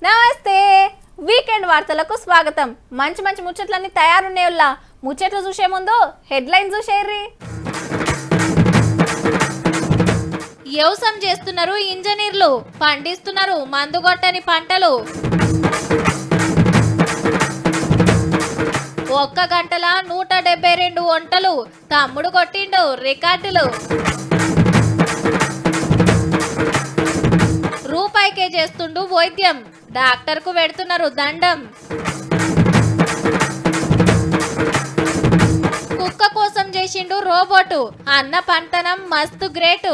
నమస్తే వీకెండ్ వార్తలకు స్వాగతం మంచి మంచి ముచ్చట్లన్నీ తయారున్నాయుల్లా ముచ్చట్లు చూసే ముందు హెడ్లైన్ చూసేర్రి వ్యవసాయం చేస్తున్నారు ఇంజనీర్లు పండిస్తున్నారు మందుగొట్టని పంటలు ఒక్క గంటల నూట డెబ్బై రెండు వంటలు తమ్ముడు కొట్టిండు రికార్డులు రూపాయికే చేస్తుండు వైద్యం డాక్టర్ కు పెడుతున్నారు దండం కుక్క కోసం చేసిండు రోబోటు అన్న పంటనం మస్తు గ్రేటు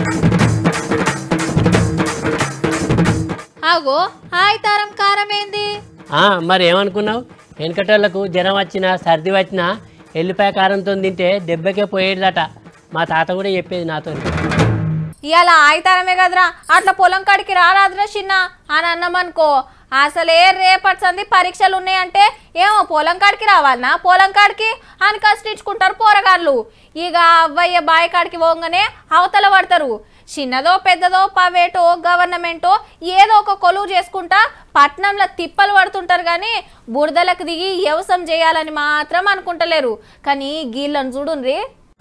అగో హాయ్ తరం కారం ఏంది ఆ, మరి ఏమనుకున్నావు వెనకటోళ్ళకు జ్వరం వచ్చినా సర్ది వచ్చినా ఎల్లిపాయ కారంతో తింటే దెబ్బకే పోయేదట మా తాత కూడా చెప్పేది నాతో ఇవాళ ఆయితారమే కదరా అట్లా పొలం కాడికి రారాదురా చిన్న అని అన్నామనుకో అసలే రేపటి సంది పరీక్షలు ఉన్నాయంటే ఏమో పొలం కాడికి రావాలనా పొలం కాడికి అని కష్టించుకుంటారు పోరగాళ్ళు ఇక అవ్వయ్య బాయి కాడికి పోగానే అవతల పడతారు చిన్నదో పెద్దదో పవేటో గవర్నమెంటో ఏదో ఒక కొలువు చేసుకుంటా పట్నంలో తిప్పలు పడుతుంటారు కానీ బురదలకు దిగి వ్యవసాయం చేయాలని మాత్రం అనుకుంటలేరు కానీ గీళ్ళను చూడుండ్రి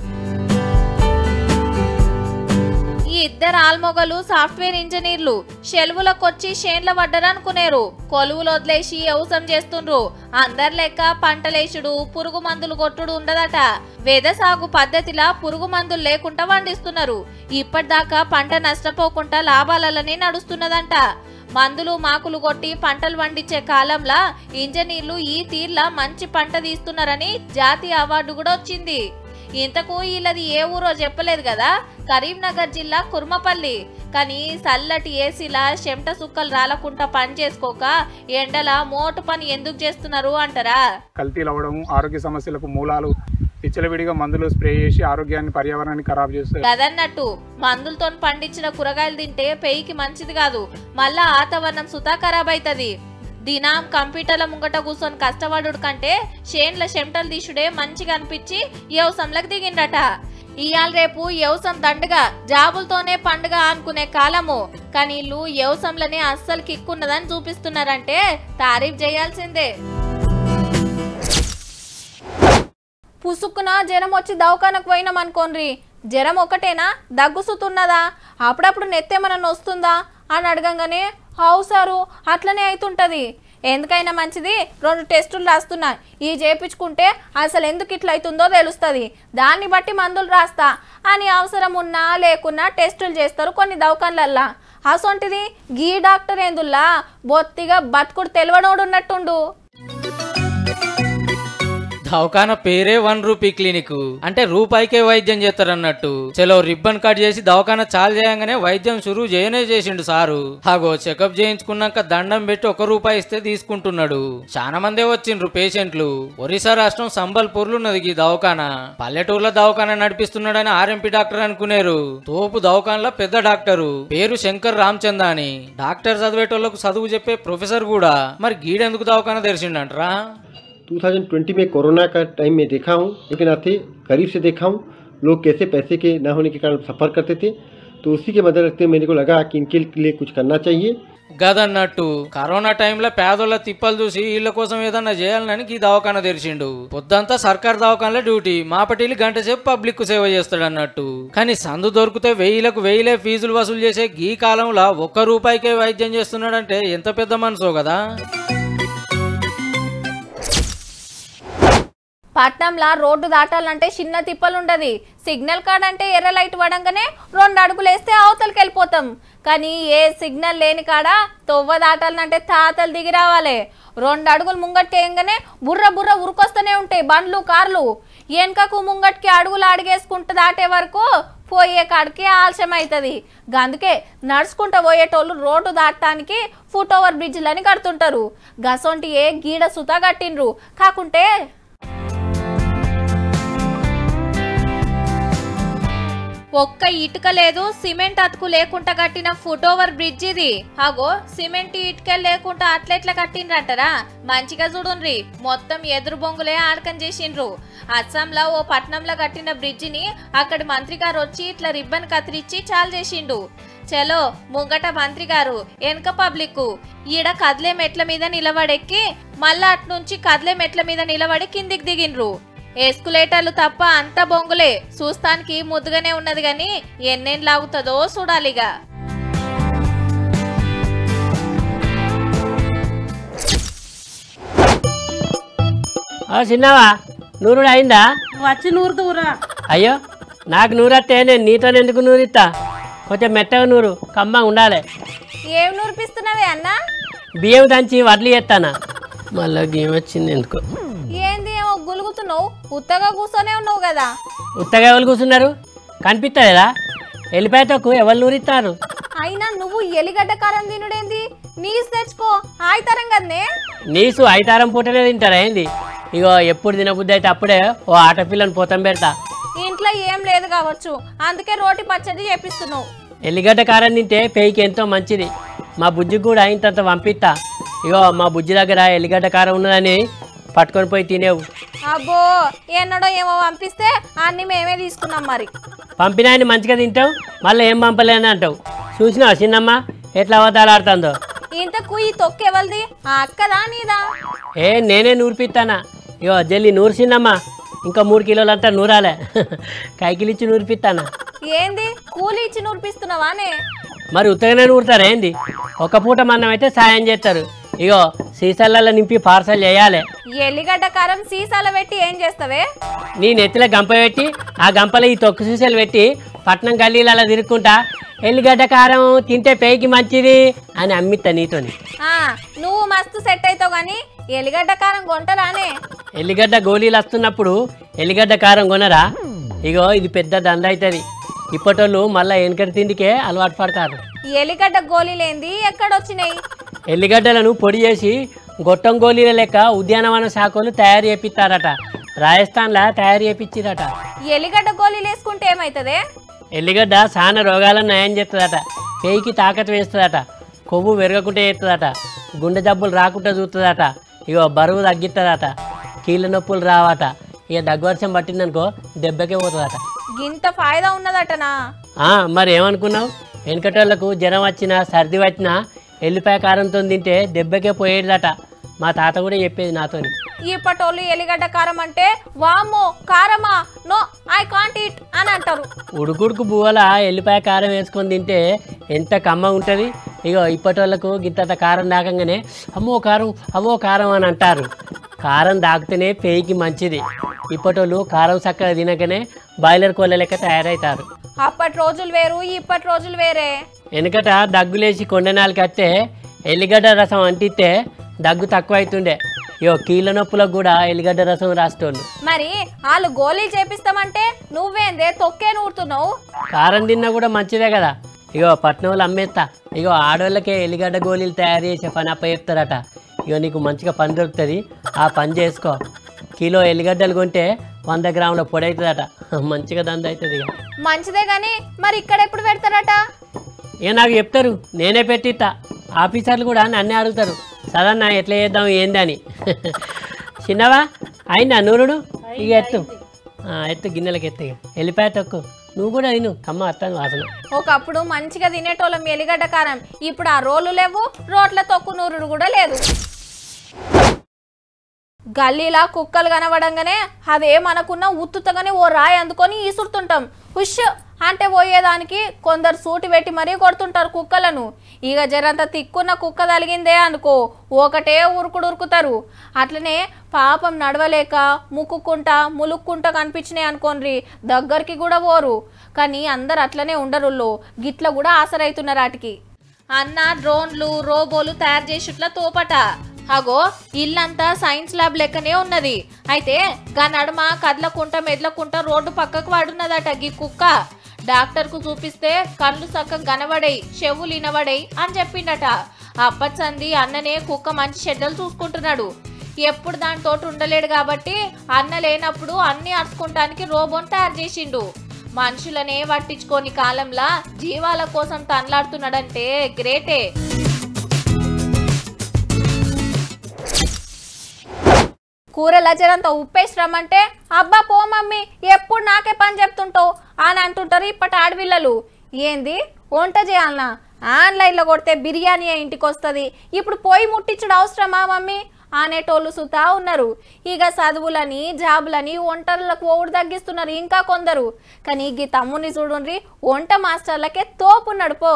ఈ ఇద్దరు ఆల్మొగలు సాఫ్ట్వేర్ ఇంజనీర్లు షెల్వులకొచ్చి షేన్ల పడ్డరనుకునేరు కొలువులు వదిలేసి వ్యవసాయం చేస్తుండ్రు అందరి లెక్క పంటలేసుడు పురుగు మందులు కొట్టుడు ఉండదట వెద సాగు పద్ధతిలా పురుగు మందులు లేకుండా పండిస్తున్నారు ఇప్పటిదాకా పంట నష్టపోకుండా లాభాలనే నడుస్తున్నదంట మందులు మాకులు కొట్టి పంటలు పండించే కాలంలా ఇంజనీర్లు ఈ తీర్లా మంచి పంట తీస్తున్నారని జాతీయ అవార్డు కూడా వచ్చింది ఇంతకు వీళ్ళది ఏ ఊరో చెప్పలేదు కదా కరీంనగర్ జిల్లా కుర్మపల్లి కానీ చల్లటి ఏసీలా చెమట సుక్కలు రాలకుండా పని చేసుకోక ఎండల మోటు పని ఎందుకు చేస్తున్నారు అంటారా కల్తీలు అవ్వడం ఆరోగ్య సమస్యలకు మూలాలు విచ్చలవిడిగా మందులు స్ప్రే చేసి ఆరోగ్యాన్ని పర్యావరణాన్ని ఖరాబ్ చేస్తారు కదన్నట్టు మందులతో పండించిన కూరగాయలు తింటే పెయికి మంచిది కాదు మళ్ళా వాతావరణం సుతా ఖరాబ్ అవుతుంది దినాం కంప్యూటర్ల ముంగట కూర్చొని కష్టపడుడు కంటే షేన్ల చెమటలు తీసుడే మంచిగా అనిపించి వ్యవసాయంలోకి దిగిండట ఇయాల రేపు వ్యవసాయం దండగా జాబులతోనే పండుగ అనుకునే కాలము కానీ వీళ్ళు వ్యవసాయంలోనే అస్సలు కిక్కున్నదని చూపిస్తున్నారంటే తారీఫ్ చేయాల్సిందే పుసుక్కున జ్వరం వచ్చి దవాఖానకు పోయినాం అనుకోండి జ్వరం ఒకటేనా దగ్గుసుతున్నదా అప్పుడప్పుడు నెత్తేమన్నా వస్తుందా అని అడగంగానే హౌ సారు అట్లనే అవుతుంటది ఎందుకైనా మంచిది రెండు టెస్టులు రాస్తున్నా ఈ చేపించుకుంటే అసలు ఎందుకు ఇట్లా అవుతుందో తెలుస్తుంది దాన్ని బట్టి మందులు రాస్తా అని అవసరం ఉన్నా లేకున్నా టెస్టులు చేస్తారు కొన్ని దవాఖాన్లల్లా అసొంటిది గీ డాక్టర్ ఏందుల్లా బొత్తిగా బతుకుడు తెలివనోడు ఉన్నట్టుండు దవాఖాన పేరే వన్ రూపీ క్లినిక్ అంటే రూపాయికే వైద్యం చేస్తారన్నట్టు చలో రిబ్బన్ కట్ చేసి దవాఖాన చాలు చేయంగానే వైద్యం షురూ చేయనే చేసిండు సారు హాగో చెకప్ చేయించుకున్నాక దండం పెట్టి ఒక రూపాయి ఇస్తే తీసుకుంటున్నాడు చాలా మందే వచ్చిండ్రు పేషెంట్లు ఒరిస్సా రాష్ట్రం సంబల్పూర్లు ఉన్నది ఈ దవాఖాన పల్లెటూర్లో దవాఖాన నడిపిస్తున్నాడని ఆర్ఎంపీ డాక్టర్ అనుకునేరు తోపు దవాఖానలో పెద్ద డాక్టరు పేరు శంకర్ రామచంద అని డాక్టర్ చదివేటోళ్లకు చదువు చెప్పే ప్రొఫెసర్ కూడా మరి గీడెందుకు దవాఖాన తెరిచిండంటరా 2020 में कोरोना का टाइम में देखा हूँ लेकिन आते करीब से देखा हूँ लोग कैसे पैसे के ना होने के कारण सफ़र करते थे तो उसी के मदद रखते हुए मेरे को लगा कि इनके लिए कुछ करना चाहिए గదన్నట్టు కరోనా టైంలో పేదోళ్ళ తిప్పలు చూసి వీళ్ళ కోసం ఏదన్నా చేయాలని ఈ దవాఖాన తెరిచిండు పొద్దంతా సర్కార్ దవాఖానలో డ్యూటీ మాపటిల్లి గంట సేపు పబ్లిక్ కు సేవ చేస్తాడు అన్నట్టు కానీ సందు దొరికితే వెయ్యిలకు వెయ్యిలే ఫీజులు వసూలు చేసే ఈ కాలంలో ఒక్క రూపాయికే వైద్యం చేస్తున్నాడంటే ఎంత పెద్ద మనసో కదా పట్నంలో రోడ్డు దాటాలంటే చిన్న తిప్పలుండది సిగ్నల్ కార్డ్ అంటే ఎర్ర లైట్ పడంగానే రెండు అడుగులు వేస్తే అవతలకి వెళ్ళిపోతాం కానీ ఏ సిగ్నల్ లేని కాడ తొవ్వ దాటాలంటే తాతలు దిగి రావాలి రెండు అడుగులు ముంగట్టేయంగానే బుర్ర బుర్ర ఉరుకొస్తూనే ఉంటాయి బండ్లు కార్లు వెనకకు ముంగట్కి అడుగులు అడిగేసుకుంటూ దాటే వరకు పోయే కాడికి ఆలస్యం అవుతుంది అందుకే నడుచుకుంటూ పోయేటోళ్ళు రోడ్డు దాటడానికి ఫుట్ ఓవర్ బ్రిడ్జ్లని కడుతుంటారు గసొంటి ఏ గీడ సుతా కట్టిండ్రు కాకుంటే ఒక్క ఇటుక లేదు సిమెంట్ అతుకు లేకుండా కట్టిన ఫుట్ ఓవర్ బ్రిడ్జ్ ఇది అగో సిమెంట్ ఇటుక లేకుండా అట్లెట్లా కట్టిండ్రంటారా మంచిగా చూడుండ్రి మొత్తం ఎదురు బొంగులే ఆడకం చేసిండ్రు అస్సాంలో ఓ పట్నంలో కట్టిన బ్రిడ్జిని అక్కడి మంత్రి గారు వచ్చి ఇట్లా రిబ్బన్ కత్తిరించి చాలు చేసిండు చలో ముంగట మంత్రి గారు వెనక పబ్లిక్ ఈడ కదిలే మెట్ల మీద నిలబడెక్కి మళ్ళా అట్నుంచి కదిలే మెట్ల మీద నిలబడి కిందికి దిగిండ్రు ఎస్కులేటర్లు తప్ప అంత బొంగులే చూస్తానికి ముద్దుగానే ఉన్నది గాని ఎన్నేళ్ళు లాగుతుందో చూడాలిగా ఆ చిన్నవా నూరుడు అయిందా వచ్చి నూరుతురా అయ్యో నాకు నూరత్తే నేను నీతో ఎందుకు నూరిస్తా కొంచెం మెత్తగా నూరు కమ్మ ఉండాలి ఏం నూరిపిస్తున్నావే అన్న బియ్యం దంచి వడ్లు చేస్తానా మళ్ళా గేమ్ వచ్చింది ఎందుకు ఏంది ఏమో గులుగుతున్నావు ఉత్తగా కూర్చొనే ఉన్నావు కదా ఉత్తగా ఎవరు కూర్చున్నారు కనిపిస్తలేదా వెళ్ళిపోయేటకు ఎవరు నూరిస్తారు అయినా నువ్వు ఎలిగడ్డ కారం తినుడేంది నీసు తెచ్చుకో ఆయితరం కదనే నీసు ఐతారం పూటనే తింటారా ఏంది ఇగో ఎప్పుడు తినబుద్ధి అయితే అప్పుడే ఓ ఆటపిల్లని పోతం పెడతా ఇంట్లో ఏం లేదు కావచ్చు అందుకే రోటి పచ్చడి చేపిస్తున్నావు ఎల్లిగడ్డ కారం తింటే పేయికి ఎంతో మంచిది మా బుజ్జికి కూడా ఇంతంత పంపిస్తా ఇగో మా బుజ్జి దగ్గర ఎల్లిగడ్డ కారం ఉన్నదని పట్టుకొని పోయి తినేవు అబ్బో ఎన్నడో ఏమో పంపిస్తే అన్ని మేమే తీసుకున్నాం మరి పంపిన ఆయన మంచిగా తింటావు మళ్ళీ ఏం పంపలేని అంటావు చూసినావా చిన్నమ్మ ఎట్లా అవతాలు ఆడుతుందో ఇంతకు ఈ తొక్కెవల్ది ఆ అక్కదా నీదా ఏ నేనే నూరిపిస్తానా ఇగో జల్లి నూరు చిన్నమ్మ ఇంకా మూడు కిలోలంతా నూరాలే కైకిలిచ్చి నూరిపిస్తానా ఏంది కూలి ఇచ్చి నూర్పిస్తున్నావానే మరి ఉత్తగానే నూరుతారా ఏంది ఒక పూట మన్నం అయితే సాయం చేస్తారు ఇగో సీసాలలో నింపి పార్సల్ చేయాలి ఎల్లిగడ్డ కారం సీసాల పెట్టి ఏం చేస్తావే నీ నెత్తిలో గంప పెట్టి ఆ గంపలో ఈ తొక్కు సీసాలు పెట్టి పట్నం గల్లీలలో తిరుక్కుంటా ఎల్లిగడ్డ కారం తింటే పేయికి మంచిది అని అమ్మిత్తా నీతోని ఆ నువ్వు మస్తు సెట్ అవుతావు గాని ఎల్లిగడ్డ కారం కొంటరానే ఎల్లిగడ్డ గోళీలు వస్తున్నప్పుడు ఎల్లిగడ్డ కారం కొనరా ఇగో ఇది పెద్ద దండ అవుతుంది ఇప్పటోళ్ళు మళ్ళీ వెనకటి తిండికే అలవాటు పడతారు ఎల్లిగడ్డ గోళీలేంది ఎక్కడొచ్చినాయి ఎల్లిగడ్డలను పొడి చేసి గొట్టం గోళీల లెక్క ఉద్యానవన శాఖలు తయారు చేపిస్తారట రాజస్థాన్లో తయారు చేపించిరట ఎల్లిగడ్డ గోళీలు వేసుకుంటే ఏమైతదే ఎల్లిగడ్డ చాలా రోగాలను నయం చేస్తుందట పేయికి తాకత వేస్తుందట కొవ్వు పెరగకుండా చేస్తుందట గుండె జబ్బులు రాకుండా చూస్తుందట ఇగో బరువు తగ్గిస్తుందట కీళ్ళ నొప్పులు రావట ఇక దగ్గవర్షం పట్టిందనుకో దెబ్బకే పోతుందట గింత ఫాయిదా ఉన్నదటనా ఆ, మరి ఏమనుకున్నావు వెనకటోళ్లకు జ్వరం వచ్చినా సర్ది వచ్చినా ఎల్లిపాయ కారంతో తింటే దెబ్బకే పోయేదట మా తాత కూడా చెప్పేది నాతోని ఇప్పటోళ్ళు ఎల్లిగడ్డ కారం అంటే వామ్మో కారమా నో ఐ కాంట్ ఈట్ అని అంటారు ఉడుకుడుకు బువ్వల ఎల్లిపాయ కారం వేసుకొని తింటే ఎంత కమ్మ ఉంటుంది ఇగో ఇప్పటోళ్ళకు గింతంత కారం దాకంగానే అమ్మో కారం అమ్మో కారం అని అంటారు కారం దాకితేనే పేయికి మంచిది ఇప్పటోళ్ళు కారం చక్కగా తినకనే బాయిలర్ కోళ్ళ లెక్క తయారవుతారు అప్పటి రోజులు వేరు ఇప్పటి రోజులు వేరే వెనకట దగ్గులేసి కొండనాలు కట్టే ఎల్లిగడ్డ రసం అంటిస్తే దగ్గు తక్కువ అవుతుండే ఇగో కీళ్ళ నొప్పులకు కూడా ఎల్లిగడ్డ రసం రాసేటోళ్ళు మరి వాళ్ళు గోళీలు చేపిస్తామంటే నువ్వేందే తొక్కే నూరుతున్నావు కారం తిన్నా కూడా మంచిదే కదా ఇగో పట్నంలో అమ్మేస్తా ఇగో ఆడోళ్ళకే ఎల్లిగడ్డ గోళీలు తయారు చేసే పని అప్ప చెప్తారట ఇగో నీకు మంచిగా పని దొరుకుతుంది ఆ పని చేసుకో కిలో ఎల్లిగడ్డలు కొంటే వంద గ్రాముల పొడి అవుతుందట మంచిగా దంద అవుతుంది ఇక మంచిదే గాని మరి ఇక్కడ ఎప్పుడు పెడతారట ఇక నాకు చెప్తారు నేనే పెట్టిస్తా ఆఫీసర్లు కూడా నన్నే అడుగుతారు సదన్నా ఎట్లా చేద్దాం ఏందని చిన్నవా అయిందా నూరుడు ఇక ఎత్తు ఆ, ఎత్తు గిన్నెలకి ఎత్తు ఇక వెళ్ళిపోయా తక్కువ నువ్వు కూడా తిను కమ్మ అత్తాను వాసన ఒకప్పుడు మంచిగా తినేటోళ్ళం ఎలిగడ్డ కారం ఇప్పుడు ఆ రోళ్ళు లేవు రోట్ల తొక్కు నూరుడు కూడా లేదు గల్లీలా కుక్కలు కనబడంగానే అదే మనకున్న ఉత్తుతగానే ఓ రాయి అందుకొని ఈసురుతుంటాం హుష్ అంటే పోయేదానికి కొందరు సూటి పెట్టి మరీ కొడుతుంటారు కుక్కలను ఇక జరంత తిక్కున్న కుక్క తలిగిందే అనుకో ఒకటే ఉరుకుడు ఉరుకుతారు అట్లనే పాపం నడవలేక ముక్కుకుంటా ములుక్కుంటా కనిపించినాయి అనుకోండి దగ్గరికి కూడా పోరు కానీ అందరు అట్లనే ఉండరుల్లో గిట్ల కూడా ఆసరైతున్నారు వాటికి అన్న డ్రోన్లు రోబోలు తయారు చేసేట్ల తోపట అగో ఇల్లంతా సైన్స్ ల్యాబ్ లెక్కనే ఉన్నది అయితే గా నడుమ కదలకుంట మెదలకుంట రోడ్డు పక్కకు వాడున్నదట గీ కుక్క డాక్టర్కు చూపిస్తే కళ్ళు సక్కగా కనబడేయి చెవులు ఇనబడేయి అని చెప్పిండట అప్పచ్చంది అన్ననే కుక్క మంచి చెడ్డలు చూసుకుంటున్నాడు ఎప్పుడు దానితోటి ఉండలేడు కాబట్టి అన్న లేనప్పుడు అన్ని అరుచుకుంటానికి రోబోని తయారు చేసిండు మనుషులనే పట్టించుకోని కాలంలా జీవాల కోసం తన్లాడుతున్నాడంటే గ్రేటే కూరల జరంత ఉప్పేసి రమ్మంటే అబ్బా పో మమ్మీ ఎప్పుడు నాకే పని చెప్తుంటావు అని అంటుంటారు ఇప్పటి ఆడపిల్లలు ఏంది వంట చేయాలనా ఆన్లైన్లో కొడితే బిర్యానీ ఇంటికి వస్తుంది ఇప్పుడు పోయి ముట్టించడం అవసరమా మమ్మీ అనేటోళ్ళు సుతా ఉన్నారు ఇక చదువులని జాబులని వంటలకు ఓడి తగ్గిస్తున్నారు ఇంకా కొందరు కానీ ఈ తమ్ముని చూడండి వంట మాస్టర్లకే తోపున్నాడు పో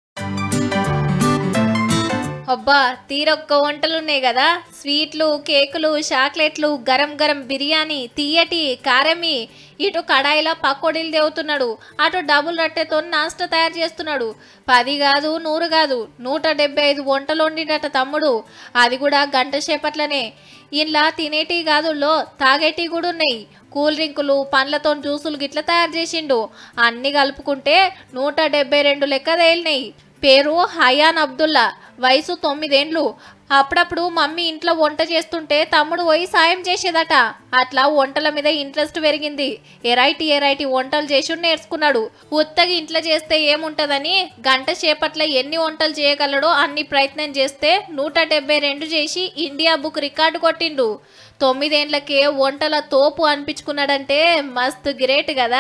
అబ్బా తీరొక్క వంటలు ఉన్నాయి కదా స్వీట్లు కేకులు చాక్లెట్లు గరం గరం బిర్యానీ తీయటి కారమి ఇటు కడాయిలో పకోడీలు దేవుతున్నాడు అటు డబుల్ రట్టెతో నాస్టా తయారు చేస్తున్నాడు పది కాదు నూరు కాదు నూట డెబ్బై ఐదు వంటలు వండినట తమ్ముడు అది కూడా గంట సేపట్లనే ఇలా తినేటి కాదుల్లో తాగేటి కూడా ఉన్నాయి కూల్ డ్రింకులు పండ్లతో జ్యూసులు గిట్ల తయారు చేసిండు అన్ని కలుపుకుంటే నూట డెబ్బై రెండు లెక్క తేలినాయి పేరు హయాన్ అబ్దుల్లా వయసు తొమ్మిదేండ్లు అప్పుడప్పుడు మమ్మీ ఇంట్లో వంట చేస్తుంటే తమ్ముడు పోయి సాయం చేసేదట అట్లా వంటల మీద ఇంట్రెస్ట్ పెరిగింది ఎరైటీ ఎరైటీ వంటలు చేసి నేర్చుకున్నాడు ఉత్తగా ఇంట్లో చేస్తే ఏముంటదని గంట సేపట్ల ఎన్ని వంటలు చేయగలడో అన్ని ప్రయత్నం చేస్తే నూట డెబ్బై రెండు చేసి ఇండియా బుక్ రికార్డు కొట్టిండు తొమ్మిదేండ్లకే వంటల తోపు అనిపించుకున్నాడంటే మస్తు గ్రేట్ కదా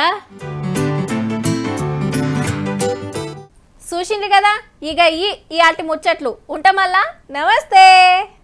చూసిండ్రు కదా ఇక ఈ ఇయాల్టి ముచ్చట్లు ఉంటామల్లా నమస్తే